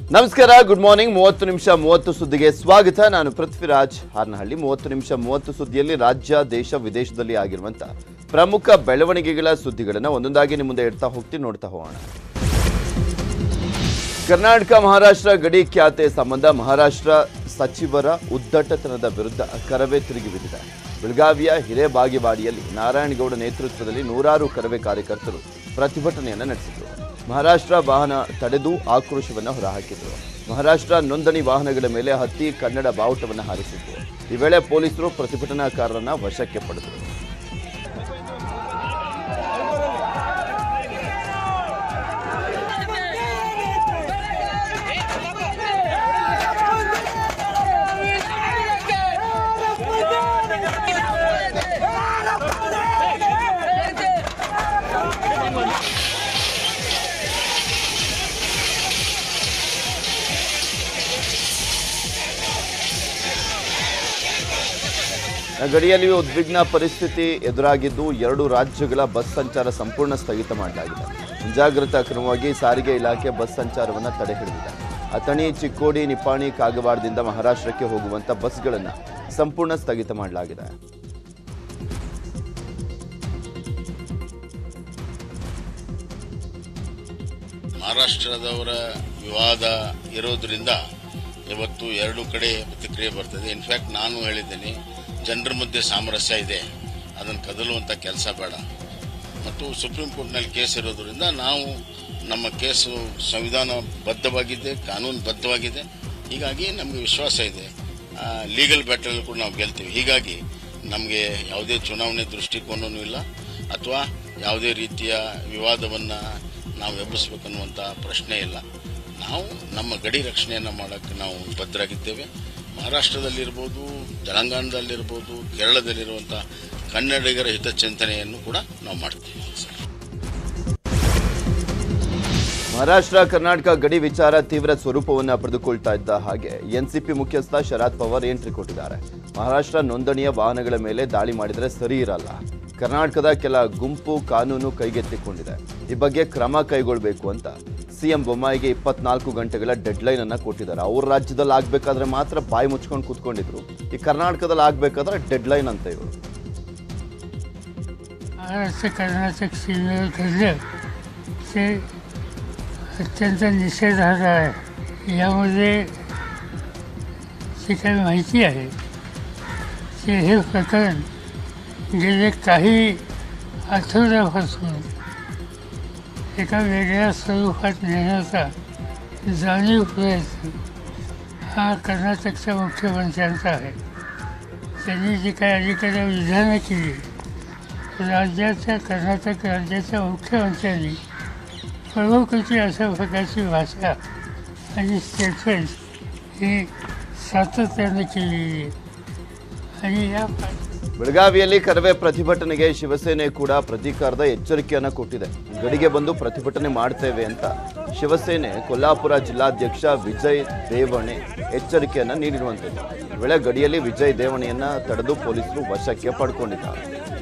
ನಮಸ್ಕಾರ good morning ಮೂವತ್ತು ನಿಮಿಷ ಮೂವತ್ತು ಸುದ್ದಿಗೆ ಸ್ವಾಗತ ನಾನು ಪೃಥ್ವಿರಾಜ್ ಹಾರನಹಳ್ಳಿ ಮೂವತ್ತು ನಿಮಿಷ ಮೂವತ್ತು ಸುದ್ದಿಯಲ್ಲಿ ರಾಜ್ಯ ದೇಶ ವಿದೇಶದಲ್ಲಿ ಆಗಿರುವಂತ ಪ್ರಮುಖ ಬೆಳವಣಿಗೆಗಳ ಸುದ್ದಿಗಳನ್ನು ಒಂದೊಂದಾಗಿ ನಿಮ್ಮ ಮುಂದೆ ಇಡ್ತಾ ಹೋಗ್ತೀನಿ ನೋಡ್ತಾ ಹೋಗೋಣ ಕರ್ನಾಟಕ ಮಹಾರಾಷ್ಟ್ರ ಗಡಿ ಖ್ಯಾತೆ ಸಂಬಂಧ ಮಹಾರಾಷ್ಟ್ರ ಸಚಿವರ ಉದ್ದಟತನದ ವಿರುದ್ಧ ಕರವೇ ತಿರುಗಿ ಬಿದ್ದಿದೆ ಬೆಳಗಾವಿಯ ಹಿರೇಬಾಗೇವಾಡಿಯಲ್ಲಿ ನಾರಾಯಣಗೌಡ ನೇತೃತ್ವದಲ್ಲಿ ನೂರಾರು ಕರವೇ ಕಾರ್ಯಕರ್ತರು ಪ್ರತಿಭಟನೆಯನ್ನು ನಡೆಸಿದರು ಮಹಾರಾಷ್ಟ್ರ ವಾಹನ ತಡೆದು ಆಕ್ರೋಶವನ್ನು ಹೊರಹಾಕಿದರು ಮಹಾರಾಷ್ಟ್ರ ನೋಂದಣಿ ವಾಹನಗಳ ಮೇಲೆ ಹತ್ತಿ ಕನ್ನಡ ಬಾವುಟವನ್ನು ಹಾರಿಸಿದ್ರು ಈ ವೇಳೆ ಪೊಲೀಸರು ಪ್ರತಿಭಟನಾಕಾರರನ್ನ ವಶಕ್ಕೆ ಪಡೆದರು ಗಡಿಯಲ್ಲಿ ಉದ್ವಿಗ್ನ ಪರಿಸ್ಥಿತಿ ಎದುರಾಗಿದ್ದು ಎರಡು ರಾಜ್ಯಗಳ ಬಸ್ ಸಂಚಾರ ಸಂಪೂರ್ಣ ಸ್ಥಗಿತ ಮಾಡಲಾಗಿದೆ ಮುಂಜಾಗ್ರತಾ ಕ್ರಮವಾಗಿ ಸಾರಿಗೆ ಇಲಾಖೆ ಬಸ್ ಸಂಚಾರವನ್ನು ತಡೆ ಹಿಡಿದಿದೆ ಅಥಣಿ ಚಿಕ್ಕೋಡಿ ನಿಪ್ಪಾಣಿ ಕಾಗವಾಡದಿಂದ ಮಹಾರಾಷ್ಟ್ರಕ್ಕೆ ಹೋಗುವಂತ ಬಸ್ಗಳನ್ನು ಸಂಪೂರ್ಣ ಸ್ಥಗಿತ ಮಾಡಲಾಗಿದೆ ಮಹಾರಾಷ್ಟ್ರದವರ ವಿವಾದ ಇರೋದ್ರಿಂದ ಇವತ್ತು ಎರಡು ಕಡೆ ಪ್ರತಿಕ್ರಿಯೆ ಬರ್ತದೆ ಇನ್ಫ್ಯಾಕ್ಟ್ ನಾನು ಹೇಳಿದ್ದೀನಿ ಜನರ ಮಧ್ಯೆ ಸಾಮರಸ್ಯ ಇದೆ ಅದನ್ನು ಕದಲುವಂಥ ಕೆಲಸ ಬೇಡ ಮತ್ತು ಸುಪ್ರೀಂ ಕೋರ್ಟ್ನಲ್ಲಿ ಕೇಸ್ ಇರೋದ್ರಿಂದ ನಾವು ನಮ್ಮ ಕೇಸು ಸಂವಿಧಾನಬದ್ಧವಾಗಿದೆ ಕಾನೂನುಬದ್ಧವಾಗಿದೆ ಹೀಗಾಗಿ ನಮಗೆ ವಿಶ್ವಾಸ ಇದೆ ಲೀಗಲ್ ಬ್ಯಾಟಲ್ ಕೂಡ ನಾವು ಗೆಲ್ತೀವಿ ಹೀಗಾಗಿ ನಮಗೆ ಯಾವುದೇ ಚುನಾವಣೆ ದೃಷ್ಟಿಕೋನವೂ ಇಲ್ಲ ಅಥವಾ ಯಾವುದೇ ರೀತಿಯ ವಿವಾದವನ್ನು ನಾವು ಎಬ್ಬಿಸ್ಬೇಕನ್ನುವಂಥ ಪ್ರಶ್ನೆ ಇಲ್ಲ ನಾವು ನಮ್ಮ ಗಡಿ ರಕ್ಷಣೆಯನ್ನು ಮಾಡೋಕ್ಕೆ ನಾವು ಬದ್ಧರಾಗಿದ್ದೇವೆ ಮಹಾರಾಷ್ಟ್ರದಲ್ಲಿರ್ಬೋದು ತೆಲಂಗಾಣದಲ್ಲಿರ್ಬೋದು ಕೇರಳದಲ್ಲಿರುವಂಥ ಕನ್ನಡಿಗರ ಹಿತಚಿಂತನೆಯನ್ನು ಕೂಡ ನಾವು ಮಾಡ್ತೀವಿ ಸರ್ ಮಹಾರಾಷ್ಟ್ರ ಕರ್ನಾಟಕ ಗಡಿ ವಿಚಾರ ತೀವ್ರ ಸ್ವರೂಪವನ್ನು ಪಡೆದುಕೊಳ್ತಾ ಇದ್ದ ಹಾಗೆ ಎನ್ಸಿಪಿ ಮುಖ್ಯಸ್ಥ ಶರದ್ ಪವಾರ್ ಎಂಟ್ರಿ ಕೊಟ್ಟಿದ್ದಾರೆ ಮಹಾರಾಷ್ಟ್ರ ನೋಂದಣಿಯ ವಾಹನಗಳ ಮೇಲೆ ದಾಳಿ ಮಾಡಿದರೆ ಸರಿ ಇರಲ್ಲ ಕರ್ನಾಟಕದ ಕೆಲ ಗುಂಪು ಕಾನೂನು ಕೈಗೆತ್ತಿಕೊಂಡಿದೆ ಈ ಬಗ್ಗೆ ಕ್ರಮ ಕೈಗೊಳ್ಳಬೇಕು ಅಂತ ಸಿಎಂ ಬೊಮ್ಮಾಯಿಗೆ ಇಪ್ಪತ್ನಾಲ್ಕು ಗಂಟೆಗಳ ಡೆಡ್ಲೈನ್ ಅನ್ನ ಕೊಟ್ಟಿದ್ದಾರೆ ಅವ್ರ ರಾಜ್ಯದಲ್ಲಿ ಆಗ್ಬೇಕಾದ್ರೆ ಮಾತ್ರ ಬಾಯಿ ಮುಚ್ಕೊಂಡು ಕೂತ್ಕೊಂಡಿದ್ರು ಈ ಕರ್ನಾಟಕದಲ್ಲಿ ಆಗ್ಬೇಕಾದ್ರೆ ಡೆಡ್ಲೈನ್ ಅಂತ ಇವರು महाराष्ट्र कर्नाटक सीमेवर ठरलं ते अत्यंत निषेधार्ह आहे यामध्ये जी काही माहिती आहे ते हे प्रकरण गेले काही आठवड्यापासून एका वेगळ्या स्वरूपात नेण्याचा जाणीवपूर्वक हा कर्नाटकच्या मुख्यमंत्र्यांचा आहे त्यांनी जी काही अलीकडे विधानं केली राज्याच्या कर्नाटक राज्याच्या मुख्यमंत्र्यांनी प्रमुखची अशा प्रकारची भाषा आणि स्टेटमेंट ही सातत्याने केलेली आहे आणि या पा- ಬೆಳಗಾವಿಯಲ್ಲಿ ಕರವೇ ಪ್ರತಿಭಟನೆಗೆ ಶಿವಸೇನೆ ಕೂಡ ಪ್ರತೀಕಾರದ ಎಚ್ಚರಿಕೆಯನ್ನ ಕೊಟ್ಟಿದೆ ಗಡಿಗೆ ಬಂದು ಪ್ರತಿಭಟನೆ ಮಾಡ್ತೇವೆ ಅಂತ ಶಿವಸೇನೆ ಕೊಲ್ಲಾಪುರ ಜಿಲ್ಲಾಧ್ಯಕ್ಷ ವಿಜಯ್ ದೇವಣೆ ಎಚ್ಚರಿಕೆಯನ್ನ ನೀಡಿರುವಂಥದ್ದು ಈ ವೇಳೆ ಗಡಿಯಲ್ಲಿ ವಿಜಯ್ ದೇವಣೆಯನ್ನ ತಡೆದು ಪೊಲೀಸರು ವಶಕ್ಕೆ ಪಡ್ಕೊಂಡಿದ್ದಾರೆ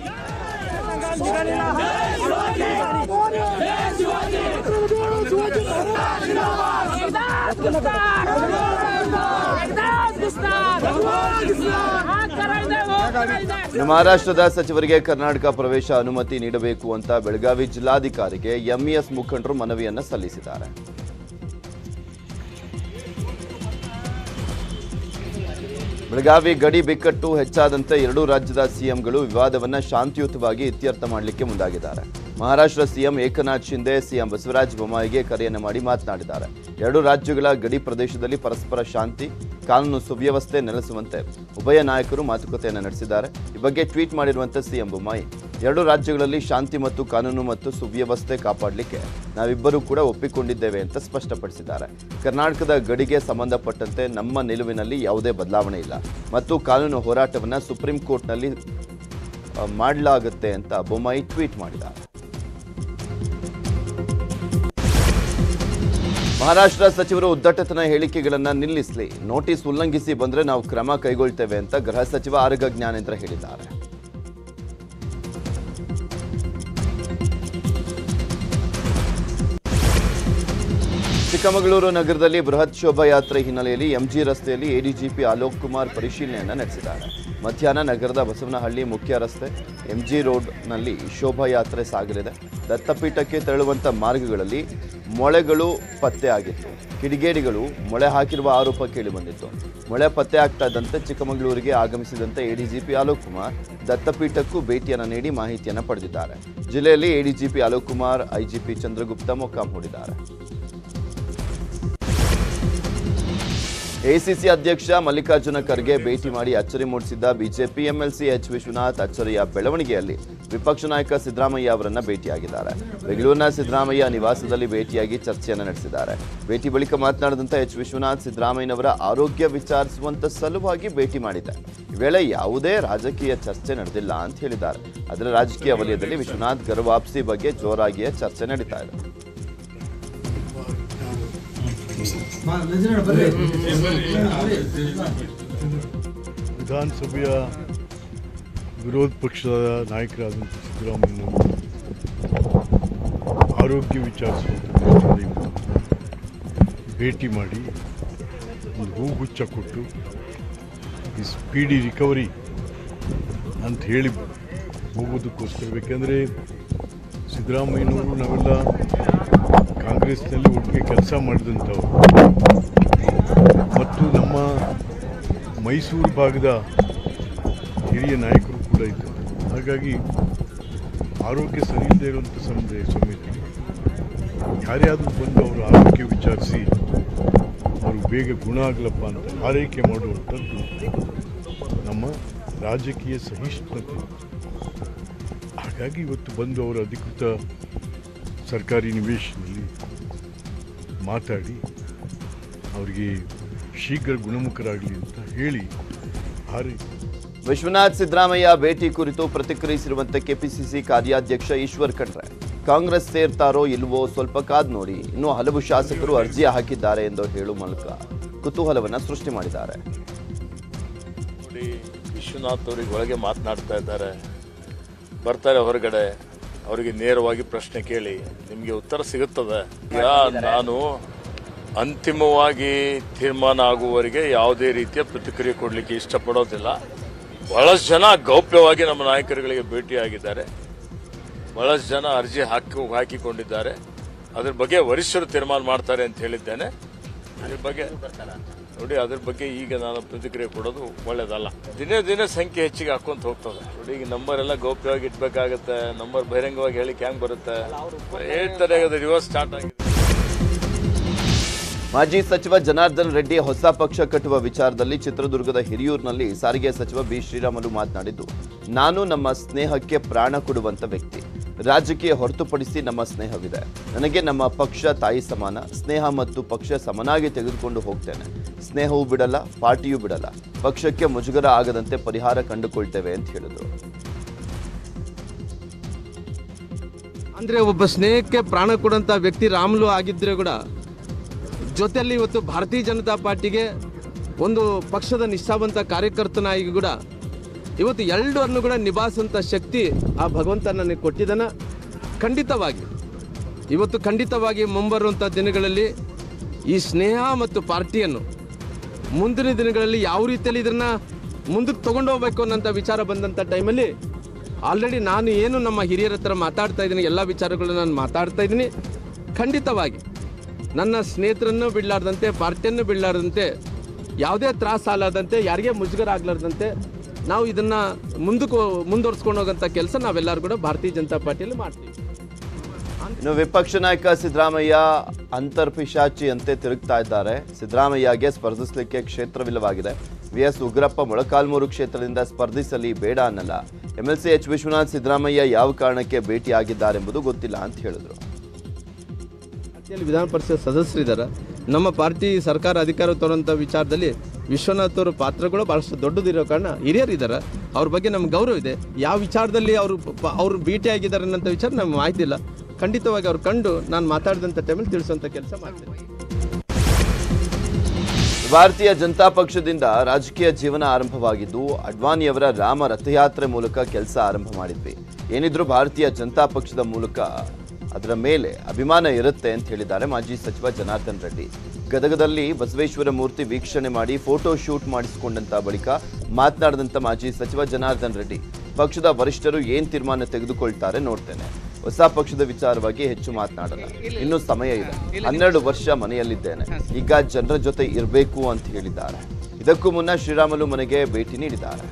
ಇನ್ನು ಮಹಾರಾಷ್ಟ್ರದ ಸಚಿವರಿಗೆ ಕರ್ನಾಟಕ ಪ್ರವೇಶ ಅನುಮತಿ ನೀಡಬೇಕು ಅಂತ ಬೆಳಗಾವಿ ಜಿಲ್ಲಾಧಿಕಾರಿಗೆ ಎಂಇಎಸ್ ಮುಖಂಡರು ಮನವಿಯನ್ನ ಸಲ್ಲಿಸಿದ್ದಾರೆ ಬೆಳಗಾವಿ ಗಡಿ ಬಿಕ್ಕಟ್ಟು ಹೆಚ್ಚಾದಂತೆ ಎರಡೂ ರಾಜ್ಯದ ಸಿಎಂಗಳು ವಿವಾದವನ್ನ ಶಾಂತಿಯುತವಾಗಿ ಇತ್ಯರ್ಥ ಮಾಡಲಿಕ್ಕೆ ಮುಂದಾಗಿದ್ದಾರೆ ಮಹಾರಾಷ್ಟ್ರ ಸಿಎಂ ಏಕನಾಥ್ ಶಿಂದೆ ಸಿಎಂ ಬಸವರಾಜ ಬೊಮ್ಮಾಯಿಗೆ ಕರೆಯನ್ನು ಮಾಡಿ ಮಾತನಾಡಿದ್ದಾರೆ ಎರಡು ರಾಜ್ಯಗಳ ಗಡಿ ಪ್ರದೇಶದಲ್ಲಿ ಪರಸ್ಪರ ಶಾಂತಿ ಕಾನೂನು ಸುವ್ಯವಸ್ಥೆ ನೆಲೆಸುವಂತೆ ಉಭಯ ನಾಯಕರು ಮಾತುಕತೆಯನ್ನು ನಡೆಸಿದ್ದಾರೆ ಈ ಬಗ್ಗೆ ಟ್ವೀಟ್ ಮಾಡಿರುವಂತೆ ಸಿಎಂ ಬೊಮ್ಮಾಯಿ ಎರಡು ರಾಜ್ಯಗಳಲ್ಲಿ ಶಾಂತಿ ಮತ್ತು ಕಾನೂನು ಮತ್ತು ಸುವ್ಯವಸ್ಥೆ ಕಾಪಾಡಲಿಕ್ಕೆ ನಾವಿಬ್ಬರೂ ಕೂಡ ಒಪ್ಪಿಕೊಂಡಿದ್ದೇವೆ ಅಂತ ಸ್ಪಷ್ಟಪಡಿಸಿದ್ದಾರೆ ಕರ್ನಾಟಕದ ಗಡಿಗೆ ಸಂಬಂಧಪಟ್ಟಂತೆ ನಮ್ಮ ನಿಲುವಿನಲ್ಲಿ ಯಾವುದೇ ಬದಲಾವಣೆ ಇಲ್ಲ ಮತ್ತು ಕಾನೂನು ಹೋರಾಟವನ್ನು ಸುಪ್ರೀಂ ಕೋರ್ಟ್ನಲ್ಲಿ ಆ, ಮಾಡಲಾಗುತ್ತೆ ಅಂತ ಬೊಮ್ಮಾಯಿ ಟ್ವೀಟ್ ಮಾಡಿದ್ದಾರೆ ಮಹಾರಾಷ್ಟ್ರ ಸಚಿವರು ಉದ್ದಟತನ ಹೇಳಿಕೆಗಳನ್ನ ನಿಲ್ಲಿಸಲಿ ನೋಟಿಸ್ ಉಲ್ಲಂಘಿಸಿ ಬಂದ್ರೆ ನಾವು ಕ್ರಮ ಕೈಗೊಳ್ತೇವೆ ಅಂತ ಗೃಹ ಸಚಿವ ಆರಗ ಜ್ಞಾನೇಂದ್ರ ಹೇಳಿದ್ದಾರೆ ಚಿಕ್ಕಮಗಳೂರು ನಗರದಲ್ಲಿ ಬೃಹತ್ ಶೋಭಾಯಾತ್ರೆ ಹಿನ್ನೆಲೆಯಲ್ಲಿ ಎಂಜಿ ರಸ್ತೆಯಲ್ಲಿ ಎಡಿಜಿಪಿ ಅಲೋಕ್ ಕುಮಾರ್ ಪರಿಶೀಲನೆಯನ್ನು ನಡೆಸಿದ್ದಾರೆ ಮಧ್ಯಾಹ್ನ ನಗರದ ಬಸವನಹಳ್ಳಿ ಮುಖ್ಯ ರಸ್ತೆ ಎಂಜಿ ರೋಡ್ನಲ್ಲಿ ಶೋಭಾಯಾತ್ರೆ ಸಾಗಲಿದೆ ದತ್ತಪೀಠಕ್ಕೆ ತೆರಳುವಂಥ ಮಾರ್ಗಗಳಲ್ಲಿ ಮೊಳೆಗಳು ಪತ್ತೆಯಾಗಿತ್ತು ಕಿಡಿಗೇಡಿಗಳು ಮೊಳೆ ಹಾಕಿರುವ ಆರೋಪ ಕೇಳಿಬಂದಿತ್ತು ಮೊಳೆ ಪತ್ತೆ ಆಗ್ತಾ ಇದ್ದಂತೆ ಚಿಕ್ಕಮಗಳೂರಿಗೆ ಆಗಮಿಸಿದಂತೆ ಎಡಿಜಿಪಿ ಅಲೋಕ್ ಕುಮಾರ್ ದತ್ತಪೀಠಕ್ಕೂ ಭೇಟಿಯನ್ನು ನೀಡಿ ಮಾಹಿತಿಯನ್ನು ಪಡೆದಿದ್ದಾರೆ ಜಿಲ್ಲೆಯಲ್ಲಿ ಎಡಿಜಿಪಿ ಅಲೋಕ್ ಕುಮಾರ್ ಐಜಿಪಿ ಚಂದ್ರಗುಪ್ತ ಮೊಕ್ಕಾಂ ಹೂಡಿದ್ದಾರೆ ಎಸಿಸಿ ಅಧ್ಯಕ್ಷ ಮಲ್ಲಿಕಾರ್ಜುನ ಖರ್ಗೆ ಭೇಟಿ ಮಾಡಿ ಅಚ್ಚರಿ ಮೂಡಿಸಿದ್ದ ಬಿಜೆಪಿ ಎಂಎಲ್ಸಿ ಎಚ್ ವಿಶ್ವನಾಥ್ ಅಚ್ಚರಿಯ ಬೆಳವಣಿಗೆಯಲ್ಲಿ ವಿಪಕ್ಷ ನಾಯಕ ಸಿದ್ದರಾಮಯ್ಯ ಅವರನ್ನ ಭೇಟಿಯಾಗಿದ್ದಾರೆ ಬೆಂಗಳೂರಿನ ಸಿದ್ದರಾಮಯ್ಯ ನಿವಾಸದಲ್ಲಿ ಭೇಟಿಯಾಗಿ ಚರ್ಚೆಯನ್ನು ನಡೆಸಿದ್ದಾರೆ ಭೇಟಿ ಬಳಿಕ ಮಾತನಾಡಿದಂಥ ಎಚ್ ವಿಶ್ವನಾಥ್ ಸಿದ್ದರಾಮಯ್ಯನವರ ಆರೋಗ್ಯ ವಿಚಾರಿಸುವಂತ ಸಲುವಾಗಿ ಭೇಟಿ ಮಾಡಿದೆ ಈ ವೇಳೆ ಯಾವುದೇ ರಾಜಕೀಯ ಚರ್ಚೆ ನಡೆದಿಲ್ಲ ಅಂತ ಹೇಳಿದ್ದಾರೆ ಅದರ ರಾಜಕೀಯ ವಲಯದಲ್ಲಿ ವಿಶ್ವನಾಥ್ ಗರ್ವಾಪ್ಸಿ ಬಗ್ಗೆ ಜೋರಾಗಿಯೇ ಚರ್ಚೆ ನಡೀತಾ ಇದೆ ವಿಧಾನಸಭೆಯ ವಿರೋಧ ಪಕ್ಷದ ನಾಯಕರಾದಂಥ ಸಿದ್ದರಾಮಯ್ಯನವರು ಆರೋಗ್ಯ ವಿಚಾರಿಸುವಂಥ ದೃಷ್ಟಿಯಿಂದ ಇವತ್ತು ಭೇಟಿ ಮಾಡಿ ಒಂದು ಹೂಗುಚ್ಛ ಕೊಟ್ಟು ಈ ಸ್ಪೀಡಿ ರಿಕವರಿ ಅಂತ ಹೇಳಿ ಹೋಗೋದಕ್ಕೋಸ್ಕರ ಬೇಕೆಂದರೆ ಸಿದ್ದರಾಮಯ್ಯನವರು ನಾವೆಲ್ಲ ಕಾಂಗ್ರೆಸ್ನಲ್ಲಿ ಒಟ್ಟಿಗೆ ಕೆಲಸ ಮಾಡಿದಂಥವ್ರು ಮತ್ತು ನಮ್ಮ ಮೈಸೂರು ಭಾಗದ ಹಿರಿಯ ನಾಯಕರು ಕೂಡ ಇದ್ದರು ಹಾಗಾಗಿ ಆರೋಗ್ಯ ಸರಿ ಇಲ್ಲದೆ ಇರುವಂಥ ಸಮಯ ಸಮಯದಲ್ಲಿ ಯಾರೇ ಆದರೂ ಬಂದು ಅವರ ಆರೋಗ್ಯ ವಿಚಾರಿಸಿ ಅವರು ಬೇಗ ಗುಣ ಆಗಲಪ್ಪ ಅಂತ ಆರೈಕೆ ಮಾಡುವಂಥದ್ದು ನಮ್ಮ ರಾಜಕೀಯ ಸಹಿಷ್ಣುತೆ ಹಾಗಾಗಿ ಇವತ್ತು ಬಂದು ಅವರ ಅಧಿಕೃತ ಸರ್ಕಾರಿ ನಿವೇಶನದಲ್ಲಿ ಮಾತಾಡಿ ಅವರಿಗೆ ಶೀಘ್ರ ಗುಣಮುಖರಾಗಲಿ ಅಂತ ಹೇಳಿ ಹಾರೈ ವಿಶ್ವನಾಥ್ ಸಿದ್ದರಾಮಯ್ಯ ಭೇಟಿ ಕುರಿತು ಪ್ರತಿಕ್ರಿಯಿಸಿರುವಂತೆ ಕೆಪಿಸಿಸಿ ಕಾರ್ಯಾಧ್ಯಕ್ಷ ಈಶ್ವರ್ ಖಂಡ್ರೆ ಕಾಂಗ್ರೆಸ್ ಸೇರ್ತಾರೋ ಇಲ್ವೋ ಸ್ವಲ್ಪ ಕಾದ್ ನೋಡಿ ಇನ್ನೂ ಹಲವು ಶಾಸಕರು ಅರ್ಜಿ ಹಾಕಿದ್ದಾರೆ ಎಂದು ಹೇಳುವ ಮೂಲಕ ಕುತೂಹಲವನ್ನ ಸೃಷ್ಟಿ ಮಾಡಿದ್ದಾರೆ ನೋಡಿ ವಿಶ್ವನಾಥ್ ಅವ್ರಿಗೆ ಒಳಗೆ ಮಾತನಾಡ್ತಾ ಇದ್ದಾರೆ ಬರ್ತಾರೆ ಹೊರಗಡೆ ಅವರಿಗೆ ನೇರವಾಗಿ ಪ್ರಶ್ನೆ ಕೇಳಿ ನಿಮಗೆ ಉತ್ತರ ಸಿಗುತ್ತದೆ ಈಗ ನಾನು ಅಂತಿಮವಾಗಿ ತೀರ್ಮಾನ ಆಗುವವರೆಗೆ ಯಾವುದೇ ರೀತಿಯ ಪ್ರತಿಕ್ರಿಯೆ ಕೊಡಲಿಕ್ಕೆ ಇಷ್ಟಪಡೋದಿಲ್ಲ ಬಹಳಷ್ಟು ಜನ ಗೌಪ್ಯವಾಗಿ ನಮ್ಮ ನಾಯಕರುಗಳಿಗೆ ಭೇಟಿಯಾಗಿದ್ದಾರೆ ಬಹಳಷ್ಟು ಜನ ಅರ್ಜಿ ಹಾಕಿ ಹಾಕಿಕೊಂಡಿದ್ದಾರೆ ಅದ್ರ ಬಗ್ಗೆ ವರಿಷ್ಠರು ತೀರ್ಮಾನ ಮಾಡ್ತಾರೆ ಅಂತ ಹೇಳಿದ್ದೇನೆ ಅದ್ರ ಬಗ್ಗೆ ನೋಡಿ ಅದ್ರ ಬಗ್ಗೆ ಈಗ ನಾನು ಪ್ರತಿಕ್ರಿಯೆ ಕೊಡೋದು ಒಳ್ಳೇದಲ್ಲ ದಿನೇ ದಿನೇ ಸಂಖ್ಯೆ ಹೆಚ್ಚಿಗೆ ಹಾಕೊಂತ ಹೋಗ್ತದೆ ನೋಡಿ ಈಗ ನಂಬರ್ ಎಲ್ಲ ಗೌಪ್ಯವಾಗಿ ಇಟ್ಬೇಕಾಗತ್ತೆ ನಂಬರ್ ಬಹಿರಂಗವಾಗಿ ಹೇಳಿಕೆ ಹೆಂಗ್ ಬರುತ್ತೆ ಹೇಳ್ತಾರೆ ಅದು ರಿವರ್ಸ್ ಸ್ಟಾರ್ಟ್ ಆಗಿದೆ ಮಾಜಿ ಸಚಿವ ಜನಾರ್ದನ್ ರೆಡ್ಡಿ ಹೊಸ ಪಕ್ಷ ಕಟ್ಟುವ ವಿಚಾರದಲ್ಲಿ ಚಿತ್ರದುರ್ಗದ ಹಿರಿಯೂರಿನಲ್ಲಿ ಸಾರಿಗೆ ಸಚಿವ ಬಿ ಶ್ರೀರಾಮುಲು ಮಾತನಾಡಿದ್ದು ನಾನು ನಮ್ಮ ಸ್ನೇಹಕ್ಕೆ ಪ್ರಾಣ ಕೊಡುವಂತ ವ್ಯಕ್ತಿ ರಾಜಕೀಯ ಹೊರತುಪಡಿಸಿ ನಮ್ಮ ಸ್ನೇಹವಿದೆ ನನಗೆ ನಮ್ಮ ಪಕ್ಷ ತಾಯಿ ಸಮಾನ ಸ್ನೇಹ ಮತ್ತು ಪಕ್ಷ ಸಮನಾಗಿ ತೆಗೆದುಕೊಂಡು ಹೋಗ್ತೇನೆ ಸ್ನೇಹವೂ ಬಿಡಲ್ಲ ಪಾರ್ಟಿಯೂ ಬಿಡಲ್ಲ ಪಕ್ಷಕ್ಕೆ ಮುಜುಗರ ಆಗದಂತೆ ಪರಿಹಾರ ಕಂಡುಕೊಳ್ತೇವೆ ಅಂತ ಹೇಳಿದ್ರು ಅಂದರೆ ಒಬ್ಬ ಸ್ನೇಹಕ್ಕೆ ಪ್ರಾಣ ಕೊಡೋಂಥ ವ್ಯಕ್ತಿ ರಾಮುಲು ಆಗಿದ್ದರೆ ಕೂಡ ಜೊತೆಯಲ್ಲಿ ಇವತ್ತು ಭಾರತೀಯ ಜನತಾ ಪಾರ್ಟಿಗೆ ಒಂದು ಪಕ್ಷದ ನಿಷ್ಠಾವಂತ ಕಾರ್ಯಕರ್ತನಾಗಿ ಕೂಡ ಇವತ್ತು ಎರಡನ್ನು ಕೂಡ ನಿಭಾಯಿಸೋಂಥ ಶಕ್ತಿ ಆ ಭಗವಂತ ನನಗೆ ಕೊಟ್ಟಿದ್ದಾನ ಖಂಡಿತವಾಗಿ ಇವತ್ತು ಖಂಡಿತವಾಗಿ ಮುಂಬರುವಂಥ ದಿನಗಳಲ್ಲಿ ಈ ಸ್ನೇಹ ಮತ್ತು ಪಾರ್ಟಿಯನ್ನು ಮುಂದಿನ ದಿನಗಳಲ್ಲಿ ಯಾವ ರೀತಿಯಲ್ಲಿ ಇದನ್ನು ಮುಂದಕ್ಕೆ ತೊಗೊಂಡು ಹೋಗ್ಬೇಕು ಅನ್ನೋಂಥ ವಿಚಾರ ಬಂದಂಥ ಟೈಮಲ್ಲಿ ಆಲ್ರೆಡಿ ನಾನು ಏನು ನಮ್ಮ ಹಿರಿಯರ ಹತ್ರ ಮಾತಾಡ್ತಾ ಇದ್ದೀನಿ ಎಲ್ಲ ವಿಚಾರಗಳನ್ನ ನಾನು ಮಾತಾಡ್ತಾ ಇದ್ದೀನಿ ಖಂಡಿತವಾಗಿ ನನ್ನ ಸ್ನೇಹಿತರನ್ನು ಬಿಡಲಾರ್ದಂತೆ ಪಾರ್ಟಿಯನ್ನು ಬಿಡಲಾರ್ದಂತೆ ಯಾವುದೇ ತ್ರಾಸ ಆಗಲಾರ್ದಂತೆ ಯಾರಿಗೆ ಮುಜುಗರ ಆಗಲಾರ್ದಂತೆ ನಾವು ಇದನ್ನು ಮುಂದಕ್ಕೆ ಮುಂದುವರ್ಸ್ಕೊಂಡು ಹೋಗೋಂಥ ಕೆಲಸ ನಾವೆಲ್ಲರೂ ಕೂಡ ಭಾರತೀಯ ಜನತಾ ಪಾರ್ಟಿಯಲ್ಲಿ ಮಾಡ್ತೀವಿ ಇನ್ನು ವಿಪಕ್ಷ ನಾಯಕ ಸಿದ್ದರಾಮಯ್ಯ ಅಂತರ್ಪಿಶಾಚಿಯಂತೆ ತಿರುಗ್ತಾ ಇದ್ದಾರೆ ಸಿದ್ದರಾಮಯ್ಯಗೆ ಸ್ಪರ್ಧಿಸಲಿಕ್ಕೆ ಕ್ಷೇತ್ರವಿಲ್ಲವಾಗಿದೆ ವಿ ಎಸ್ ಉಗ್ರಪ್ಪ ಮೊಳಕಾಲ್ಮೂರು ಕ್ಷೇತ್ರದಿಂದ ಸ್ಪರ್ಧಿಸಲಿ ಬೇಡ ಅನ್ನಲ್ಲ ಎಂಎಲ್ಸಿ ಎಚ್ ವಿಶ್ವನಾಥ್ ಸಿದ್ದರಾಮಯ್ಯ ಯಾವ ಕಾರಣಕ್ಕೆ ಭೇಟಿಯಾಗಿದ್ದಾರೆಂಬುದು ಗೊತ್ತಿಲ್ಲ ಅಂತ ಹೇಳಿದ್ರು ಪಾರ್ಟಿಯಲ್ಲಿ ವಿಧಾನ ಪರಿಷತ್ ಸದಸ್ಯರಿದ್ದಾರೆ ನಮ್ಮ ಪಾರ್ಟಿ ಸರ್ಕಾರ ಅಧಿಕಾರ ತರುವಂಥ ವಿಚಾರದಲ್ಲಿ ವಿಶ್ವನಾಥ್ ಅವರ ಪಾತ್ರಗಳು ಭಾಳಷ್ಟು ದೊಡ್ಡದಿರೋ ಕಾರಣ ಹಿರಿಯರಿದ್ದಾರೆ ಅವ್ರ ಬಗ್ಗೆ ನಮ್ಗೆ ಗೌರವ ಇದೆ ಯಾವ ವಿಚಾರದಲ್ಲಿ ಅವರು ಪ- ಅವ್ರು ಭೇಟಿ ಆಗಿದ್ದಾರೆ ಅನ್ನೋಂಥ ವಿಚಾರ ನಮ್ಗೆ ಮಾಹಿತಿ ಇಲ್ಲ ಖಂಡಿತವಾಗಿ ಅವ್ರು ಕಂಡು ನಾನು ಮಾತಾಡಿದಂಥ ಟೈಮಲ್ಲಿ ತಿಳಿಸುವಂಥ ಕೆಲಸ ಮಾಡ್ತೀನಿ ಭಾರತೀಯ ಜನತಾ ಪಕ್ಷದಿಂದ ರಾಜಕೀಯ ಜೀವನ ಆರಂಭವಾಗಿದ್ದು ಅಡ್ವಾಣಿಯವರ ರಾಮ ರಥಯಾತ್ರೆ ಮೂಲಕ ಕೆಲಸ ಆರಂಭ ಮಾಡಿದ್ವಿ ಏನಿದ್ರು ಭಾರತೀಯ ಜನತಾ ಪಕ್ಷದ ಮೂಲಕ ಅದರ ಮೇಲೆ ಅಭಿಮಾನ ಇರುತ್ತೆ ಅಂತ ಹೇಳಿದ್ದಾರೆ ಮಾಜಿ ಸಚಿವ ಜನಾರ್ದನ್ ರೆಡ್ಡಿ ಗದಗದಲ್ಲಿ ಬಸವೇಶ್ವರ ಮೂರ್ತಿ ವೀಕ್ಷಣೆ ಮಾಡಿ ಫೋಟೋ ಶೂಟ್ ಮಾಡಿಸಿಕೊಂಡಂತ ಬಳಿಕ ಮಾತನಾಡಿದಂತ ಮಾಜಿ ಸಚಿವ ಜನಾರ್ದನ್ ರೆಡ್ಡಿ ಪಕ್ಷದ ವರಿಷ್ಠರು ಏನ್ ತೀರ್ಮಾನ ತೆಗೆದುಕೊಳ್ತಾರೆ ನೋಡ್ತೇನೆ ಹೊಸ ಪಕ್ಷದ ವಿಚಾರವಾಗಿ ಹೆಚ್ಚು ಮಾತನಾಡಲ್ಲ ಇನ್ನು ಸಮಯ ಇದೆ ಹನ್ನೆರಡು ವರ್ಷ ಮನೆಯಲ್ಲಿದ್ದೇನೆ ಈಗ ಜನರ ಜೊತೆ ಇರಬೇಕು ಅಂತ ಹೇಳಿದ್ದಾರೆ ಇದಕ್ಕೂ ಮುನ್ನ ಶ್ರೀರಾಮುಲು ಮನೆಗೆ ಭೇಟಿ ನೀಡಿದ್ದಾರೆ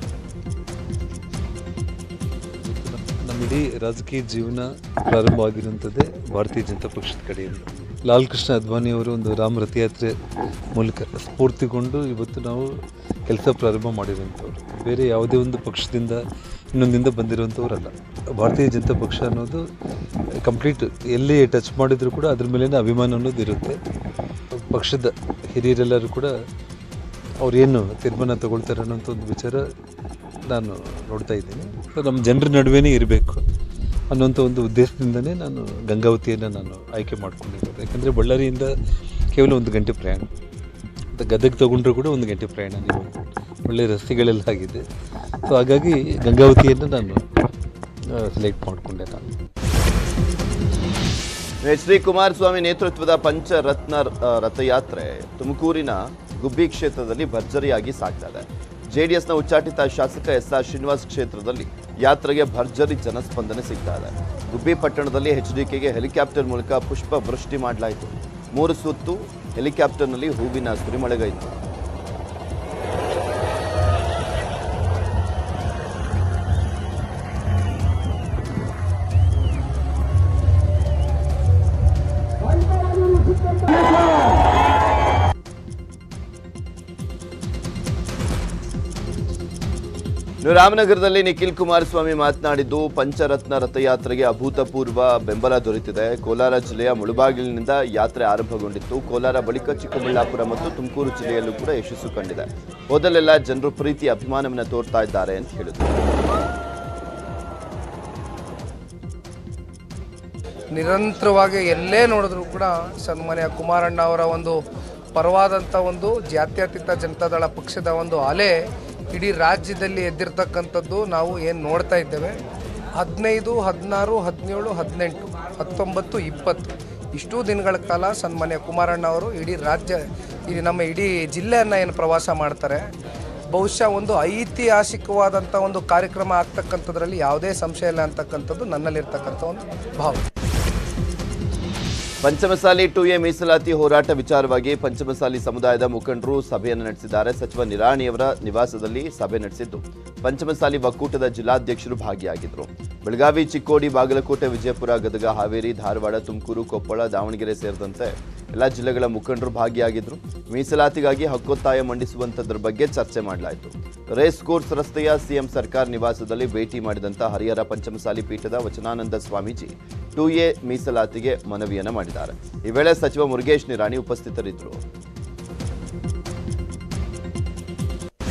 ನಮ್ಮ ಇಡೀ ರಾಜಕೀಯ ಜೀವನ ಪ್ರಾರಂಭವಾಗಿರುವಂಥದ್ದೇ ಭಾರತೀಯ ಜನತಾ ಪಕ್ಷದ ಕಡೆಯಿಂದ ಲಾಲ್ ಕೃಷ್ಣ ಅದ್ವಾನಿಯವರು ಒಂದು ರಾಮ ರಥಯಾತ್ರೆ ಮೂಲಕ ಸ್ಫೂರ್ತಿಗೊಂಡು ಇವತ್ತು ನಾವು ಕೆಲಸ ಪ್ರಾರಂಭ ಮಾಡಿರುವಂಥವ್ರು ಬೇರೆ ಯಾವುದೇ ಒಂದು ಪಕ್ಷದಿಂದ ಇನ್ನೊಂದಿಂದ ಬಂದಿರುವಂಥವ್ರಲ್ಲ ಭಾರತೀಯ ಜನತಾ ಪಕ್ಷ ಅನ್ನೋದು ಕಂಪ್ಲೀಟ್ ಎಲ್ಲಿ ಟಚ್ ಮಾಡಿದರೂ ಕೂಡ ಅದ್ರ ಮೇಲಿನ ಅಭಿಮಾನ ಅನ್ನೋದು ಇರುತ್ತೆ ಪಕ್ಷದ ಹಿರಿಯರೆಲ್ಲರೂ ಕೂಡ ಅವ್ರೇನು ತೀರ್ಮಾನ ತಗೊಳ್ತಾರೆ ಅನ್ನೋಂಥ ಒಂದು ವಿಚಾರ ನಾನು ನೋಡ್ತಾ ಇದ್ದೀನಿ ಸೊ ನಮ್ಮ ಜನರ ನಡುವೆನೇ ಇರಬೇಕು ಅನ್ನೋಂಥ ಒಂದು ಉದ್ದೇಶದಿಂದನೇ ನಾನು ಗಂಗಾವತಿಯನ್ನು ನಾನು ಆಯ್ಕೆ ಮಾಡ್ಕೊಂಡಿರೋದು ಯಾಕಂದರೆ ಬಳ್ಳಾರಿಯಿಂದ ಕೇವಲ ಒಂದು ಗಂಟೆ ಪ್ರಯಾಣ ಮತ್ತು ಗದಗ ತಗೊಂಡ್ರೂ ಕೂಡ ಒಂದು ಗಂಟೆ ಪ್ರಯಾಣ ನೀವು ಒಳ್ಳೆಯ ರಸ್ತೆಗಳೆಲ್ಲ ಆಗಿದೆ ಸೊ ಹಾಗಾಗಿ ಗಂಗಾವತಿಯನ್ನು ನಾನು ಸೆಲೆಕ್ಟ್ ಮಾಡಿಕೊಂಡೆ ನಾನು ಎಚ್ ಡಿ ಕುಮಾರಸ್ವಾಮಿ ನೇತೃತ್ವದ ಪಂಚರತ್ನ ಆ, ರಥಯಾತ್ರೆ ತುಮಕೂರಿನ ಗುಬ್ಬಿ ಕ್ಷೇತ್ರದಲ್ಲಿ ಭರ್ಜರಿಯಾಗಿ ಸಾಗ್ತಾ ಇದೆ ಜೆಡಿಎಸ್ನ ಉಚ್ಚಾಟಿತ ಶಾಸಕ ಎಸ್ ಆರ್ ಶ್ರೀನಿವಾಸ್ ಕ್ಷೇತ್ರದಲ್ಲಿ ಯಾತ್ರೆಗೆ ಭರ್ಜರಿ ಜನಸ್ಪಂದನೆ ಸಿಗ್ತಾ ಇದೆ ಗುಬ್ಬಿ ಪಟ್ಟಣದಲ್ಲಿ ಎಚ್ಡಿಕೆಗೆ ಹೆಲಿಕಾಪ್ಟರ್ ಮೂಲಕ ಪುಷ್ಪ ವೃಷ್ಟಿ ಮಾಡಲಾಯಿತು ಮೂರು ಸುತ್ತು ಹೆಲಿಕಾಪ್ಟರ್ನಲ್ಲಿ ಹೂವಿನ ಸುರಿಮಳೆಗೈತು ಇನ್ನು ರಾಮನಗರದಲ್ಲಿ ನಿಖಿಲ್ ಕುಮಾರಸ್ವಾಮಿ ಮಾತನಾಡಿದ್ದು ಪಂಚರತ್ನ ರಥಯಾತ್ರೆಗೆ ಅಭೂತಪೂರ್ವ ಬೆಂಬಲ ದೊರೆತಿದೆ ಕೋಲಾರ ಜಿಲ್ಲೆಯ ಮುಳುಬಾಗಿಲಿನಿಂದ ಯಾತ್ರೆ ಆರಂಭಗೊಂಡಿತ್ತು ಕೋಲಾರ ಬಳಿಕ ಚಿಕ್ಕಬಳ್ಳಾಪುರ ಮತ್ತು ತುಮಕೂರು ಜಿಲ್ಲೆಯಲ್ಲೂ ಕೂಡ ಯಶಸ್ಸು ಕಂಡಿದೆ ಮೊದಲೆಲ್ಲ ಜನರು ಪ್ರೀತಿ ಅಭಿಮಾನವನ್ನು ತೋರ್ತಾ ಇದ್ದಾರೆ ಅಂತ ಹೇಳಿದ್ರು ನಿರಂತರವಾಗಿ ಎಲ್ಲೇ ನೋಡಿದ್ರು ಕೂಡ ಸನ್ಮಾನ್ಯ ಕುಮಾರಣ್ಣ ಅವರ ಒಂದು ಪರವಾದಂಥ ಒಂದು ಜಾತ್ಯತೀತ ಜನತಾದಳ ಪಕ್ಷದ ಒಂದು ಅಲೆ ಇಡೀ ರಾಜ್ಯದಲ್ಲಿ ಎದ್ದಿರ್ತಕ್ಕಂಥದ್ದು ನಾವು ಏನು ನೋಡ್ತಾ ಇದ್ದೇವೆ ಹದಿನೈದು ಹದಿನಾರು ಹದಿನೇಳು ಹದಿನೆಂಟು ಹತ್ತೊಂಬತ್ತು ಇಪ್ಪತ್ತು ಇಷ್ಟೂ ದಿನಗಳ ಕಾಲ ಸನ್ಮಾನ್ಯ ಕುಮಾರಣ್ಣ ಅವರು ಇಡೀ ರಾಜ್ಯ ಇಡೀ ನಮ್ಮ ಇಡೀ ಜಿಲ್ಲೆಯನ್ನು ಏನು ಪ್ರವಾಸ ಮಾಡ್ತಾರೆ ಬಹುಶಃ ಒಂದು ಐತಿಹಾಸಿಕವಾದಂಥ ಒಂದು ಕಾರ್ಯಕ್ರಮ ಆಗ್ತಕ್ಕಂಥದ್ರಲ್ಲಿ ಯಾವುದೇ ಸಂಶಯ ಇಲ್ಲ ಅಂತಕ್ಕಂಥದ್ದು ನನ್ನಲ್ಲಿರ್ತಕ್ಕಂಥ ಒಂದು ಭಾವನೆ ಪಂಚಮಸಾಲಿ ಟು ಎ ಮೀಸಲಾತಿ ಹೋರಾಟ ವಿಚಾರವಾಗಿ ಪಂಚಮಸಾಲಿ ಸಮುದಾಯದ ಮುಖಂಡರು ಸಭೆಯನ್ನು ನಡೆಸಿದ್ದಾರೆ ಸಚಿವ ನಿರಾಣಿಯವರ ನಿವಾಸದಲ್ಲಿ ಸಭೆ ನಡೆಸಿದ್ದು ಪಂಚಮಸಾಲಿ ಒಕ್ಕೂಟದ ಜಿಲ್ಲಾಧ್ಯಕ್ಷರು ಭಾಗಿಯಾಗಿದ್ದರು ಬೆಳಗಾವಿ ಚಿಕ್ಕೋಡಿ ಬಾಗಲಕೋಟೆ ವಿಜಯಪುರ ಗದಗ ಹಾವೇರಿ ಧಾರವಾಡ ತುಮಕೂರು ಕೊಪ್ಪಳ ದಾವಣಗೆರೆ ಸೇರಿದಂತೆ ಎಲ್ಲ ಜಿಲ್ಲೆಗಳ ಮುಖಂಡರು ಭಾಗಿಯಾಗಿದ್ದರು ಮೀಸಲಾತಿಗಾಗಿ ಹಕ್ಕೊತ್ತಾಯ ಮಂಡಿಸುವಂತದ್ರ ಬಗ್ಗೆ ಚರ್ಚೆ ಮಾಡಲಾಯಿತು ರೇಸ್ ಕೋರ್ಸ್ ರಸ್ತೆಯ ಸಿಎಂ ಸರ್ಕಾರ ನಿವಾಸದಲ್ಲಿ ಭೇಟಿ ಮಾಡಿದಂತ ಹರಿಹರ ಪಂಚಮಸಾಲಿ ಪೀಠದ ವಚನಾನಂದ ಸ್ವಾಮೀಜಿ ಟು ಎ ಮೀಸಲಾತಿಗೆ ಮನವಿಯನ್ನ ಮಾಡಿದ್ದಾರೆ ಈ ವೇಳೆ ಸಚಿವ ಮುರುಗೇಶ್ ನಿರಾಣಿ ಉಪಸ್ಥಿತರಿದ್ದರು